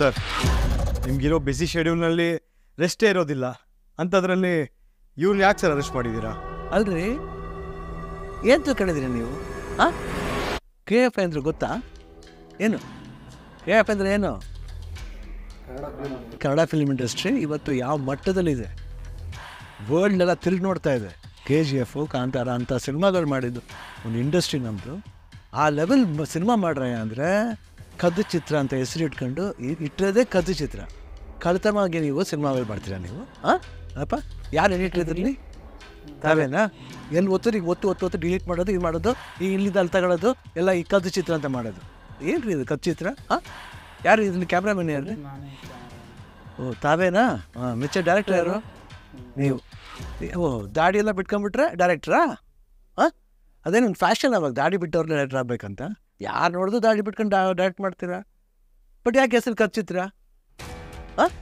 sir ನಿಮ್ಗಿರೋ ಬಿಸಿ ಶೆಡ್ಯೂಲ್ನಲ್ಲಿ ರೆಸ್ಟೇ ಇರೋದಿಲ್ಲ ಅಂಥದ್ರಲ್ಲಿ ಇವ್ರನ್ನ ಯಾಕೆ ಸರ್ ಅರೆಸ್ಟ್ ಮಾಡಿದ್ದೀರಾ ಅಲ್ರಿ ಏನು ತಿಳ್ಕೊಂಡಿದ್ದೀರಿ ನೀವು ಹಾಂ ಕೆ ಎಫ್ ಐ ಅಂದ್ರೆ ಗೊತ್ತಾ ಏನು ಕೆ ಎಫ್ ಅಂದ್ರೆ ಏನು ಕನ್ನಡ ಫಿಲ್ಮ್ ಇಂಡಸ್ಟ್ರಿ ಇವತ್ತು ಯಾವ ಮಟ್ಟದಲ್ಲಿದೆ ವರ್ಲ್ಡ್ನೆಲ್ಲ ತಿರುಗಿ ನೋಡ್ತಾ ಇದೆ ಕೆ ಜಿ ಎಫು ಕಾಂತಾರ ಅಂಥ ಸಿನಿಮಾಗಳು ಮಾಡಿದ್ದು ಒಂದು ಇಂಡಸ್ಟ್ರಿ ನಮ್ಮದು ಆ ಲೆವೆಲ್ ಸಿನಿಮಾ ಮಾಡ್ರೆ ಅಂದರೆ ಕದ್ದು ಚಿತ್ರ ಅಂತ ಹೆಸರು ಇಟ್ಕೊಂಡು ಇ- ಇಟ್ಟಿರೋದೇ ಕದ್ದು ಚಿತ್ರ ಕಲಿತವಾಗಿ ನೀವು ಸಿನಿಮಾಗಳು ಮಾಡ್ತೀರಾ ನೀವು ಹಾಂ ಅಪ್ಪ ಯಾರು ಎಡಿಟ್ರಿದ್ರಲ್ಲಿ ತಾವೇನಾ ಎಲ್ಲಿ ಒತ್ತು ಈಗ ಒತ್ತು ಒತ್ತು ಒತ್ತು ಡಿಲೀಟ್ ಮಾಡೋದು ಇದು ಮಾಡೋದು ಈ ಇಲ್ಲಿಂದ ಅಲ್ಲಿ ತಗೊಳ್ಳೋದು ಎಲ್ಲ ಈ ಕದ್ದು ಚಿತ್ರ ಅಂತ ಮಾಡೋದು ಏನು ರೀ ಇದು ಕದ್ದು ಚಿತ್ರ ಹಾಂ ಯಾರು ಇದನ್ನ ಕ್ಯಾಮ್ರಾಮನ್ ಯಾರು ಓ ತಾವೇನಾ ಹಾಂ ಮಿಚ್ಚ ಡೈರೆಕ್ಟರ್ ಯಾರು ನೀವು ಓ ದಾಡಿ ಎಲ್ಲ ಬಿಟ್ಕೊಂಡ್ಬಿಟ್ರೆ ಡೈರೆಕ್ಟ್ರಾ ಹಾಂ ಅದೇನು ಫ್ಯಾಷನ್ ಅವಾಗ ದಾಡಿ ಬಿಟ್ಟವ್ರು ಡೈರೆಕ್ಟರ್ ಆಗ್ಬೇಕಂತ ಯಾರು ನೋಡಿದ್ರು ದಾಡಿ ಬಿಟ್ಕೊಂಡು ಡೈರೆಕ್ಟ್ ಮಾಡ್ತೀರಾ ಬಟ್ ಯಾಕೆ ಹೆಸರು ಕಚ್ಚಿತ್ರ ಹಾಂ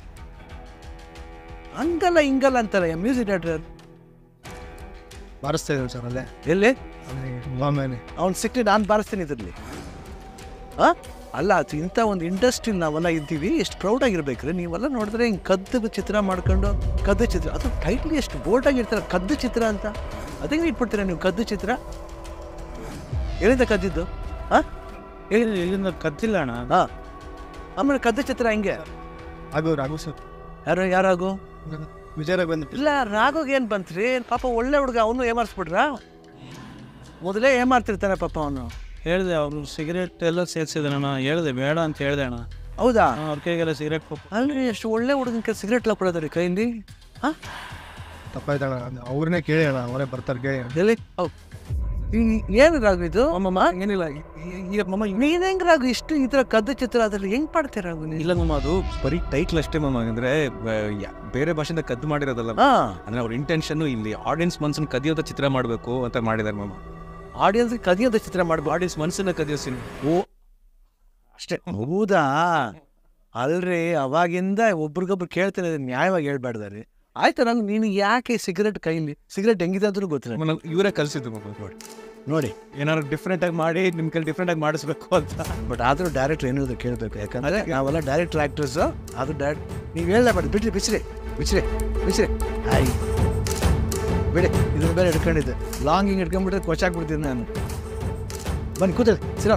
ಹಂಗಲ್ಲ ಹಿಂಗಲ್ಲ ಅಂತಾರೆ ಮ್ಯೂಸಿಕ್ ಡೈರೆಕ್ಟರ್ ಬಾರಿಸ್ತಾ ಇದ್ದಾರೆ ಸರ್ ಅಲ್ಲೇ ಎಲ್ಲಿ ಆಮೇಲೆ ಅವ್ನು ಸಿಕ್ಕಿ ನಾನು ಬಾರಿಸ್ತೀನಿ ಇದರಲ್ಲಿ ಹಾಂ ಅಲ್ಲ ಅದು ಇಂಥ ಒಂದು ಇಂಡಸ್ಟ್ರಿ ನಾವೆಲ್ಲ ಇದ್ದೀವಿ ಎಷ್ಟು ಪ್ರೌಡಾಗಿರ್ಬೇಕ್ರಿ ನೀವೆಲ್ಲ ನೋಡಿದ್ರೆ ಹಿಂಗೆ ಕದ್ದು ಚಿತ್ರ ಮಾಡ್ಕೊಂಡು ಕದ್ದು ಚಿತ್ರ ಅದು ಟೈಟ್ಲಿ ಎಷ್ಟು ಬೋಲ್ಡಾಗಿರ್ತಾರೆ ಕದ್ದು ಚಿತ್ರ ಅಂತ ಅದಕ್ಕೆ ಇಟ್ಬಿಡ್ತೀರಾ ನೀವು ಕದ್ದು ಚಿತ್ರ ಎಲ್ಲಿಂದ ಕದ್ದಿದ್ದು ಹಾಂ ಇಲ್ಲಿಂದ ಕತ್ತಿಲ್ಲ ಅಣ್ಣ ಹಾಂ ಆಮೇಲೆ ಕದ್ದು ಚಿತ್ರ ಹೆಂಗೆ ಆಗು ರಾಘು ಸರ್ ಯಾರು ಯಾರಾಗು ವಿಜಯರಾಗ ಬಂದು ಇಲ್ಲ ರಾಘೋಗೆ ಏನು ಬಂತ್ರಿ ಪಾಪ ಒಳ್ಳೆ ಹುಡುಗ ಅವನು ಏಮಾರಿಸ್ಬಿಟ್ರಾ ಮೊದಲೇ ಏಮಾರ್ತಿರ್ತಾನೆ ಪಾಪ ಅವನು ಹೇಳಿದೆ ಅವರು ಸಿಗರೇಟ್ ಎಲ್ಲ ಸೇರಿಸಿದಾನ ಹೇಳಿದೆ ಬೇಡ ಅಂತ ಹೇಳಿದೆ ಅಣ್ಣ ಹೌದಾ ಅವ್ರ ಕೈಗೆಲ್ಲ ಸಿಗರೇಟ್ ಕೊಟ್ಟು ಅಲ್ರಿ ಎಷ್ಟು ಒಳ್ಳೆ ಹುಡುಗನ ಸಿಗರೇಟ್ ಕೊಡೋದ್ರಿ ಕೈಯಲ್ಲಿ ಹಾಂ ತಪ್ಪಾಯ್ತಣ್ಣ ಅವ್ರನ್ನೇ ಕೇಳಿ ಅಣ್ಣ ಅವರೇ ಬರ್ತಾರೆ ಕೇಳಿ ಎಲ್ಲಿ ಹೌದು ಏನು ರಾಗು ಇದು ಅಮ್ಮಮ್ಮ ಏನಿಲ್ಲ ಈಗ ಮಮ್ಮ ನೀನ್ ಹೆಂಗ್ ರಾಗು ಇಷ್ಟು ಈ ಥರ ಕದ್ದು ಚಿತ್ರ ಅದ್ರಲ್ಲಿ ಹೆಂಗ್ ಮಾಡ್ತೀರ ರಾಗು ನೀನು ಇಲ್ಲ ಮಮ್ಮ ಅದು ಬರೀ ಟೈಟ್ಲ್ ಅಷ್ಟೇ ಮಮ್ಮ ಅಂದ್ರೆ ಬ- ಯಾ- ಬೇರೆ ಭಾಷೆಯಿಂದ ಕದ್ದು ಮಾಡಿರೋದಲ್ಲ ಹಾ ಅಂದ್ರೆ ಅವ್ರ ಇಂಟೆನ್ಷನ್ ಇಲ್ಲಿ ಆಡಿಯನ್ಸ್ ಮನ್ಸನ್ನ ಕದಿಯೋದ ಚಿತ್ರ ಮಾಡಬೇಕು ಅಂತ ಮಾಡಿದಾರೆ ಮಮ್ಮ ಆಡಿಯನ್ಸ್ ಕದಿಯೋದ ಚಿತ್ರ ಮಾಡ್ಬೋದು ಆಡಿಯನ್ಸ್ ಮನ್ಸನ್ನ ಕದಿಯೋ ಸಿನಿಮಾ ಓ ಅಷ್ಟೇ ಹೌದಾ ಅಲ್ರಿ ಅವಾಗಿಂದ ಒಬ್ರಿಗೊಬ್ರು ಕೇಳ್ತಾನೆ ಇದನ್ನ ನ್ಯಾಯವಾಗಿ ಹೇಳ್ಬಾರ್ದಾರಿ ಆಯ್ತು ನಾನು ನೀನು ಯಾಕೆ ಸಿಗರೇಟ್ ಕೈಲಿ ಸಿಗರೇಟ್ ಹೆಂಗಿದೆ ಅಂತಲೂ ಗೊತ್ತಿಲ್ಲ ಇವರೇ ಕಲಿಸಿದ್ದು ಮಮ್ಮ ನೋಡಿ ನೋಡಿ ಏನಾದ್ರು ಡಿಫ್ರೆಂಟ್ ಆಗಿ ಮಾಡಿ ನಿಮ್ ಕೈಲಿ ಡಿಫ್ರೆಂಟ್ ಆಗಿ ಮಾಡಿಸ್ಬೇಕು ಅಂತ ಬಟ್ ಆದರೂ ಡೈರೆಕ್ಟರ್ ಏನಿರೋದು ಕೇಳಬೇಕು ಯಾಕಂದ್ರೆ ನಾವೆಲ್ಲ ಡೈರೆಕ್ಟರ್ ಆ್ಯಕ್ಟರ್ಸು ಅದು ಡೈರೆಕ್ಟ್ ನೀವು ಹೇಳ್ಲೇಬಾರ್ದು ಬಿಡ್ರಿ ಬಿಚ್ರಿ ಬಿಚ್ರಿ ಬಿಚ್ರಿ ಆಯ್ ಬಿಡಿ ಇದನ್ನ ಬೇರೆ ಹಿಡ್ಕೊಂಡಿದ್ದೆ ಲಾಂಗ್ ಹಿಂಗೆ ಹಿಡ್ಕೊಂಡ್ಬಿಟ್ರೆ ಕೊಚ್ಚಾಕ್ಬಿಡ್ತೀನಿ ನಾನು ಬನ್ನಿ ಕೂತಲ್ಲಿ ಸಿರ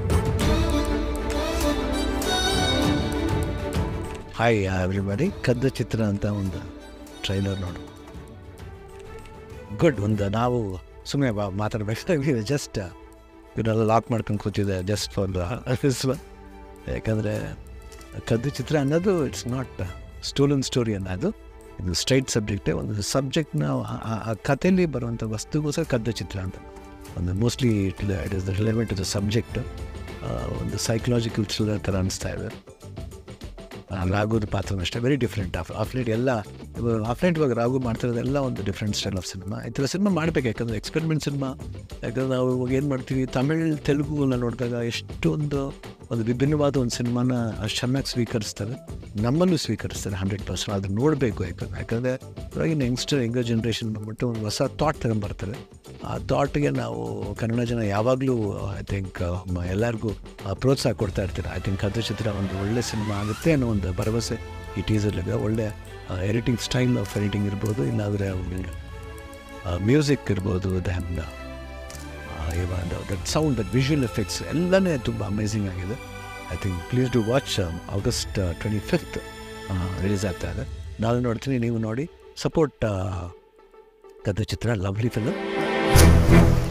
ಹಾಯ್ ಎವ್ರಿಬಡಿ ಕದ್ದು ಚಿತ್ರ ಅಂತ ಒಂದು ಟ್ರೈಲರ್ ನೋಡು ಗುಡ್ ಒಂದು ನಾವು ಸುಮ್ಮನೆ ಮಾತಾಡ್ಬೇಕಾಗಿದೆ ಜಸ್ಟ್ ಇವನ್ನೆಲ್ಲ ಲಾಕ್ ಮಾಡ್ಕೊಂಡು ಕೂತಿದೆ ಜಸ್ಟ್ ಫಾರ್ ದಿಸ್ ಒನ್ ಯಾಕಂದರೆ ಕದ್ದು ಚಿತ್ರ ಅನ್ನೋದು ಇಟ್ಸ್ ನಾಟ್ ಸ್ಟೋಲನ್ ಸ್ಟೋರಿ ಅನ್ನೋದು ಇದು ಸ್ಟ್ರೈಟ್ ಸಬ್ಜೆಕ್ಟೇ ಒಂದು ಸಬ್ಜೆಕ್ಟ್ನ ಆ ಕಥೆಯಲ್ಲಿ ಬರುವಂಥ ವಸ್ತುಗೋಸ್ಕರ ಕದ್ದು ಚಿತ್ರ ಅಂತ ಒಂದು mostly it it is the relevant to the subject ಒಂದು ಸೈಕಲಾಜಿಕಲ್ ಥ್ರಿಲ್ಲರ್ ಥರ ಅನಿಸ್ತಾ ಇದೆ ಆ, ರಾಘುದ ಪಾತ್ರ ಅಷ್ಟೇ ವೆರಿ ಡಿಫ್ರೆಂಟ್ ಆಫ್ ಆಫ್ಲೈಟ್ ಎಲ್ಲ ಆಫ್ಲೈಟ್ ಇವಾಗ ರಾಘು ಮಾಡ್ತಿರೋದೆಲ್ಲ ಒಂದು ಡಿಫ್ರೆಂಟ್ ಸ್ಟೈಲ್ ಆಫ್ ಸಿನಿಮಾ ಈ ಥರ ಸಿನಿಮಾ ಮಾಡಬೇಕು ಯಾಕಂದರೆ ಎಕ್ಸ್ಪೆರಿಮೆಂಟ್ ಸಿನಿಮಾ ಯಾಕಂದ್ರೆ ನಾವು ಇವಾಗ ಏನು ಮಾಡ್ತೀವಿ ತಮಿಳ್ ತೆಲುಗುನ ನೋಡಿದಾಗ ಎಷ್ಟೊಂದು ಒಂದು ವಿಭಿನ್ನವಾದ ಒಂದು ಸಿನಿಮಾನ ಅಷ್ಟು ಚೆನ್ನಾಗಿ ಸ್ವೀಕರಿಸ್ತಾರೆ ನಮ್ಮಲ್ಲೂ ಸ್ವೀಕರಿಸ್ತಾರೆ ಹಂಡ್ರೆಡ್ ಪರ್ಸೆಂಟ್ ಅದನ್ನ ನೋಡಬೇಕು ಯಾಕಂದ್ರೆ ಯಾಕಂದರೆ ಇವಾಗಿನ ಯಂಗ್ಸ್ಟರ್ ಯಂಗರ್ ಜನ್ರೇಷನ್ ಬಂದ್ಬಿಟ್ಟು ಒಂದು ಹೊಸ ಥಾಟ್ ತಗೊಂಬರ್ತಾರೆ ಆ ಥಾಟ್ಗೆ ನಾವು ಕನ್ನಡ ಜನ ಯಾವಾಗಲೂ ಐ ಥಿಂಕ್ ಎಲ್ಲರಿಗೂ ಪ್ರೋತ್ಸಾಹ ಕೊಡ್ತಾ ಇರ್ತೀರ ಐ ಥಿಂಕ್ ಕದ್ದು ಚಿತ್ರ ಒಂದು ಒಳ್ಳೆ ಸಿನಿಮಾ ಆಗುತ್ತೆ ಅನ್ನೋ ಒಂದು ಭರವಸೆ ಈ ಟೀಸರ್ಲಿದೆ ಒಳ್ಳೆ ಎಡಿಟಿಂಗ್ ಸ್ಟೈಲ್ ಆಫ್ ಎಡಿಟಿಂಗ್ ಇರ್ಬೋದು ಇಲ್ಲಾಂದರೆ ಮ್ಯೂಸಿಕ್ ಇರ್ಬೋದು then that sound that visual effects ಎಲ್ಲನೇ ತುಂಬ ಅಮೇಝಿಂಗ್ ಆಗಿದೆ I think please do watch August twenty fifth release ಆಗ್ತಾ ಇದೆ ನಾನು ನೋಡ್ತೀನಿ ನೀವು ನೋಡಿ ಸಪೋರ್ಟ್ ಕದ್ದು ಚಿತ್ರ ಲವ್ಲಿ ಫಿಲಮ್